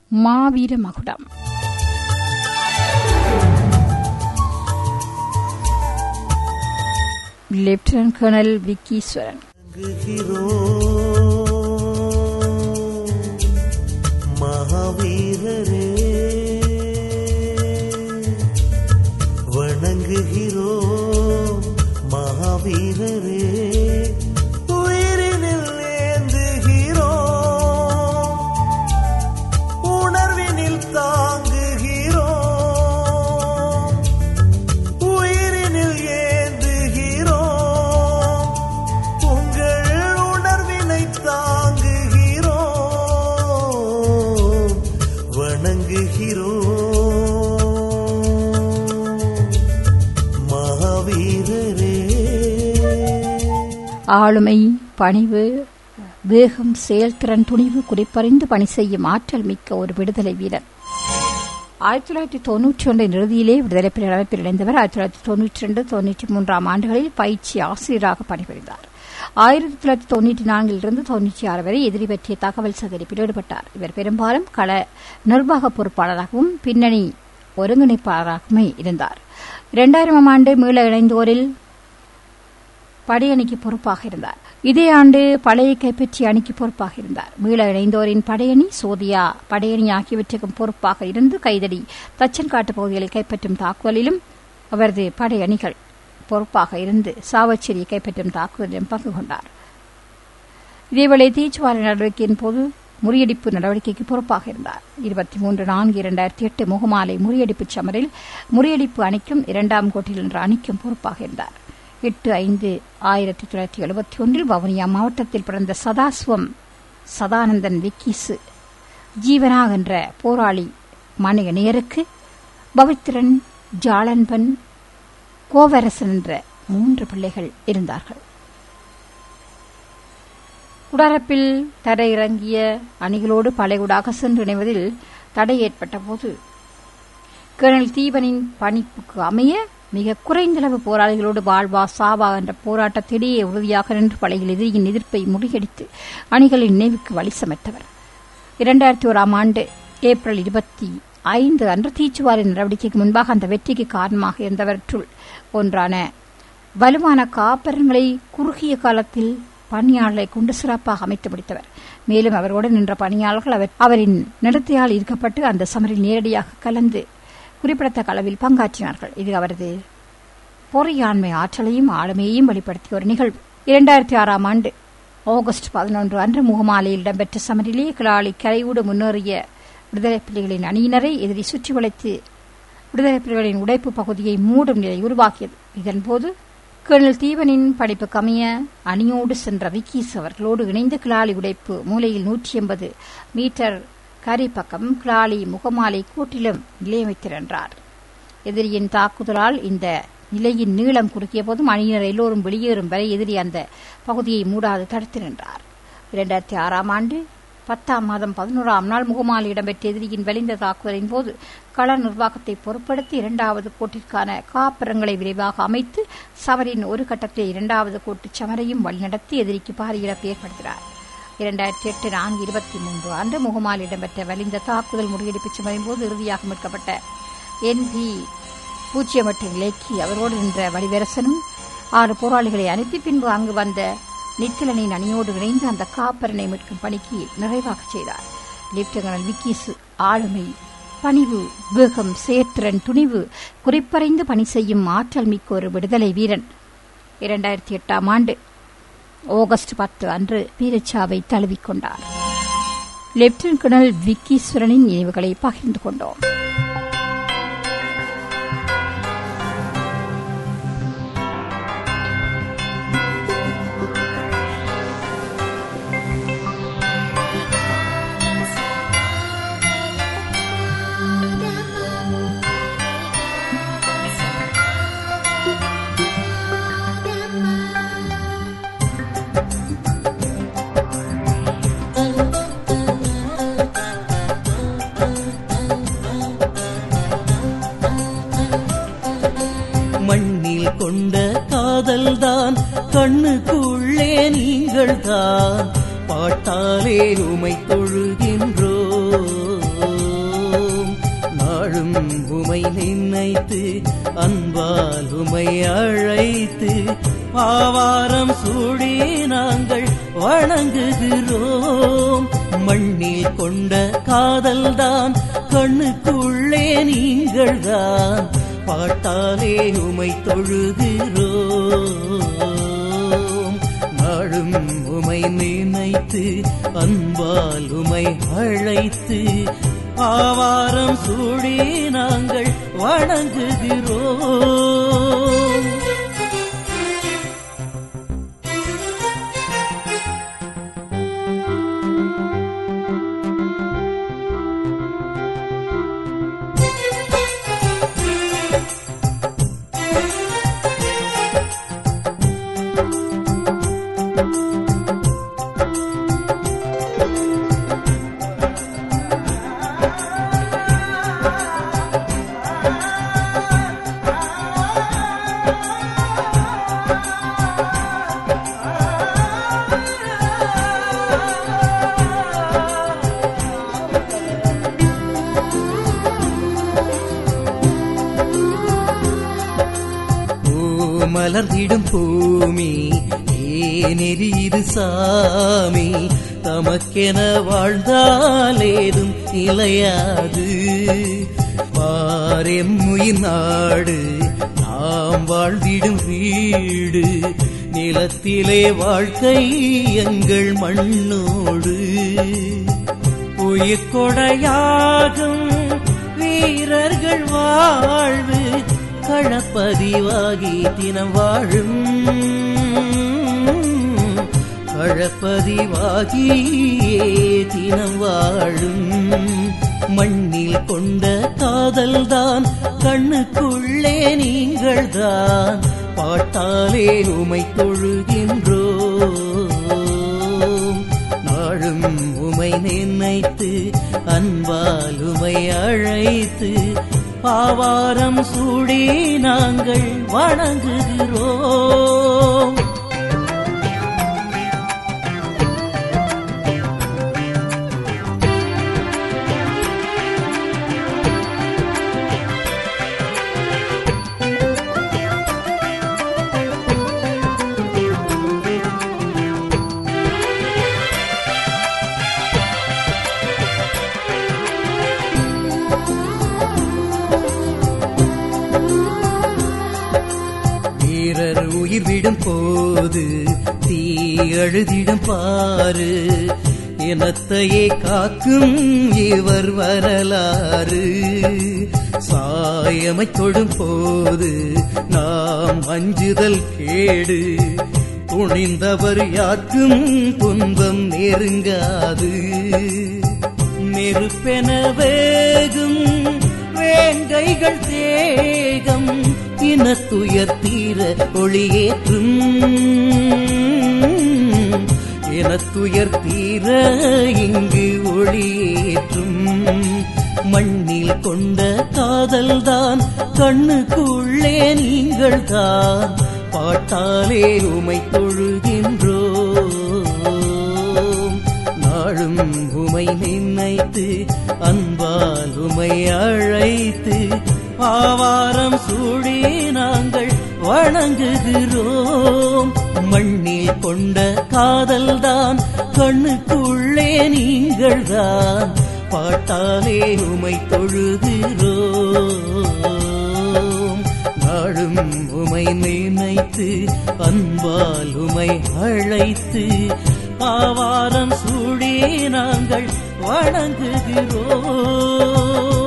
மாவீர மகுடம் lieutenant colonel விக்கீஸ்வரன் மகாவீரரே வணங்குகிறோ மகாவீரரே உயிரினில் ஏந்துகிறோ உணர்வினில் தாங்குகிறோ உயிரினில் ஏந்துகிறோ உங்கள் உணர்வினை தாங்குகிறோ வணங்குகிறோ மகாவீரரே ஆளுமை பணிவு வேகம் செயல்திறன் துணிவு குறிப்பறிந்து பணி செய்யும் ஆற்றல் மிக்க ஒரு விடுதலை வீரர் ஆயிரத்தி தொள்ளாயிரத்தி தொன்னூற்றி ஒன்றின் இறுதியிலே விடுதலை புலிகள் அமைப்பில் இணைந்தவர் ஆயிரத்தி தொள்ளாயிரத்தி தொன்னூற்றி ரெண்டு தொன்னூற்றி மூன்றாம் ஆண்டுகளில் பயிற்சி ஆசிரியராக பணிபுரிந்தார் ஆயிரத்தி தொள்ளாயிரத்தி தொன்னூற்றி நான்கிலிருந்து தொன்னூற்றி ஆறு வரை எதிரி பற்றிய தகவல் சேகரிப்பில் ஈடுபட்டார் இவர் பெரும்பாலும் கள நிர்வாக பொறுப்பாளராகவும் பின்னணி ஒருங்கிணைப்பாளராகவுமே இருந்தார் இரண்டாயிரமாம் ஆண்டு மீள இணைந்தோரில் படையணிக்கு பொறுப்பாக இருந்தார் இதே ஆண்டு பழைய கைப்பற்றிய அணிக்கு பொறுப்பாக இருந்தார் மீள இணைந்தோரின் படையணி சோதியா படையணி ஆகியவற்றுக்கும் பொறுப்பாக இருந்து கைதடி தச்சன்காட்டு பகுதிகளை கைப்பற்றும் தாக்குதலிலும் அவரது படையணிகள் பொறுப்பாக இருந்து சாவச்சேரியை கைப்பற்றும் தாக்குதலிலும் பங்கு கொண்டார் இதேவேளை தீச்சுவாரி நடவடிக்கையின் போது முறியடிப்பு நடவடிக்கைக்கு பொறுப்பாக இருந்தார் இருபத்தி மூன்று நான்கு இரண்டாயிரத்தி எட்டு முகமாலை முறியடிப்பு சமரில் முறியடிப்பு அணிக்கும் இரண்டாம் கோட்டில் என்ற அணிக்கும் பொறுப்பாக இருந்தார் எட்டு ஐந்து ஆயிரத்தி தொள்ளாயிரத்தி எழுபத்தி ஒன்றில் வவுனியா மாவட்டத்தில் பிறந்த சதாசிவம் சதானந்தன் விக்கீசு ஜீவனா என்ற போராளி மணிக நேருக்கு பவித்திரன் ஜாளன்பன் கோவரசன் என்ற மூன்று பிள்ளைகள் இருந்தார்கள் குடாரப்பில் தரையிறங்கிய அணிகளோடு பழையகுடாக சென்று இணைவதில் தடை ஏற்பட்ட போது கேர்னல் தீபனின் பணிப்புக்கு அமைய மிக குறைந்தளவு போராளிகளோடு வாழ்வா சாவா என்ற போராட்டத்திலேயே உறுதியாக நின்று படையில் எதிரியின் எதிர்ப்பை முறியடித்து அணிகளின் நினைவுக்கு வழி சமைத்தவர் இரண்டாயிரத்தி ஓராம் ஆண்டு ஏப்ரல் இருபத்தி ஐந்து அன்று தீச்சுவாரி நடவடிக்கைக்கு முன்பாக அந்த வெற்றிக்கு காரணமாக இருந்தவற்றுள் ஒன்றான வலுவான காப்பரங்களை குறுகிய காலத்தில் பணியாளரை கொண்டு சிறப்பாக அமைத்து முடித்தவர் மேலும் அவரோடு நின்ற பணியாளர்கள் அவர் அவரின் நடத்தையால் ஈர்க்கப்பட்டு அந்த சமரில் நேரடியாக கலந்து குறிப்பிடத்தக்க அளவில் பங்காற்றினார்கள் இது அவரது பொறியாண்மை ஆற்றலையும் ஆளுமையையும் வெளிப்படுத்திய ஒரு நிகழ்வு இரண்டாயிரத்தி ஆறாம் ஆண்டு ஆகஸ்ட் பதினொன்று அன்று முகமாலையில் இடம்பெற்ற சமரிலே கிளாலி கரையூடு முன்னேறிய விடுதலை புலிகளின் அணியினரை எதிரி சுற்றி வளைத்து விடுதலை புலிகளின் உடைப்பு பகுதியை மூடும் நிலை உருவாக்கியது இதன்போது கேர்னல் தீவனின் படிப்பு கமிய அணியோடு சென்ற விக்கீஸ் அவர்களோடு இணைந்து கிளாலி உடைப்பு மூலையில் நூற்றி எண்பது மீட்டர் கரி பக்கம் கிளாலி முகமாலை கூட்டிலும் நிலையமைத்திருந்தார் எதிரியின் தாக்குதலால் இந்த நிலையின் நீளம் குறுக்கிய போதும் அணியினர் எல்லோரும் வெளியேறும் வரை எதிரி அந்த பகுதியை மூடாது தடுத்து நின்றார் இரண்டாயிரத்தி ஆறாம் ஆண்டு பத்தாம் மாதம் பதினோராம் நாள் முகமாலை இடம்பெற்ற எதிரியின் வலிந்த தாக்குதலின் போது கள நிர்வாகத்தை பொருட்படுத்தி இரண்டாவது கோட்டிற்கான காப்பரங்களை விரைவாக அமைத்து சவரின் ஒரு கட்டத்தில் இரண்டாவது கோட்டு சமரையும் வழிநடத்தி எதிரிக்கு பாரிய இழப்பு ஏற்படுத்தினார் இரண்டாயிரத்தி எட்டு நான்கு இருபத்தி மூன்று அன்று முகமால் இடம்பெற்ற வலிந்த தாக்குதல் முறியடிப்பு சமரின் போது இறுதியாக மீட்கப்பட்ட என் பி பூஜ்ஜியம் எட்டு நிலைக்கு அவரோடு நின்ற வடிவரசனும் ஆறு போராளிகளை அனுப்பி பின்பு அங்கு வந்த நித்திலனின் அணியோடு இணைந்து அந்த காப்பரனை மீட்கும் பணிக்கு நிறைவாக செய்தார் லெப்டினல் விக்கீசு ஆளுமை பணிவு வேகம் சேர்த்திறன் துணிவு குறிப்பறைந்து பணி செய்யும் ஆற்றல் மிக்க ஒரு விடுதலை வீரன் இரண்டாயிரத்தி எட்டாம் ஆண்டு ஆகஸ்ட் பத்து அன்று வீரச்சாவை தழுவிக்கொண்டார் லெப்டினன்ட் கர்னல் விக்கீஸ்வரனின் நினைவுகளை பகிர்ந்து கொண்டோம் மண்ணில் கொண்ட காதல்தான் கண்ணுக்குள்ளே நீங்கள் தான் பாட்டாலே உமை தொழுகின்றோ அழைத்து ஆவாரம் சூடி நாங்கள் வணங்குகிறோம் மண்ணில் கொண்ட காதல்தான் கண்ணுக்குள்ளே நீங்கள்தான் பாட்டாலே உமை தொழுகிறோம் நாளும் உமை நினைத்து அன்பால் உமை அழைத்து ஆவாரம் சூடி நாங்கள் வணங்குகிறோம் மலர்ந்திடும் பூமி ஏனெறிது சாமி தமக்கென வாழ்ந்தாலேதும் நிலையாது பாரெம்முயின் நாடு நாம் வாழ்ந்திடும் வீடு நிலத்திலே வாழ்க்கை எங்கள் மண்ணோடு உயிர் கொடையாகும் வீரர்கள் வாழ்வு களப்பதிவாகி தினம் வாழும் களப்பதிவாகியே தினம் வாழும் மண்ணில் கொண்ட காதல்தான் கண்ணுக்குள்ளே நீங்கள்தான் பாட்டாலே உமை தொழுகின்றோம் நாளும் உமை நினைத்து அன்பால் உமை அழைத்து பாவாரம் சூடி நாங்கள் வணங்குகிறோம் வீரர் உயிர் விடும் போது தீ அழுதிடும் பாரு இனத்தையே காக்கும் இவர் வரலாறு சாயமை தொடும் போது நாம் அஞ்சுதல் கேடு துணிந்தவர் யாருக்கும் துன்பம் நெருங்காது நெருப்பென வேகும் வேங்கைகள் தேகம் இனத்துயர் தீர ஒளியேற்றும் இனத்துயர் தீர இங்கு ஒளியேற்றும் மண்ணில் கொண்ட காதல்தான் கண்ணுக்குள்ளே நீங்கள் தான் பாட்டாலே உமை தொழுகின்றோம் நாளும் உமை நினைத்து அன்பால் உமை அழைத்து ஆவாரம் சூடி நாங்கள் வணங்குகிறோம் மண்ணில் கொண்ட காதல்தான் கண்ணுக்குள்ளே நீங்கள்தான் பாட்டாலே உமை தொழுகிறோம் நாளும் உமை நினைத்து அன்பால் உமை அழைத்து ஆவாரம் சூடி நாங்கள் வணங்குகிறோம்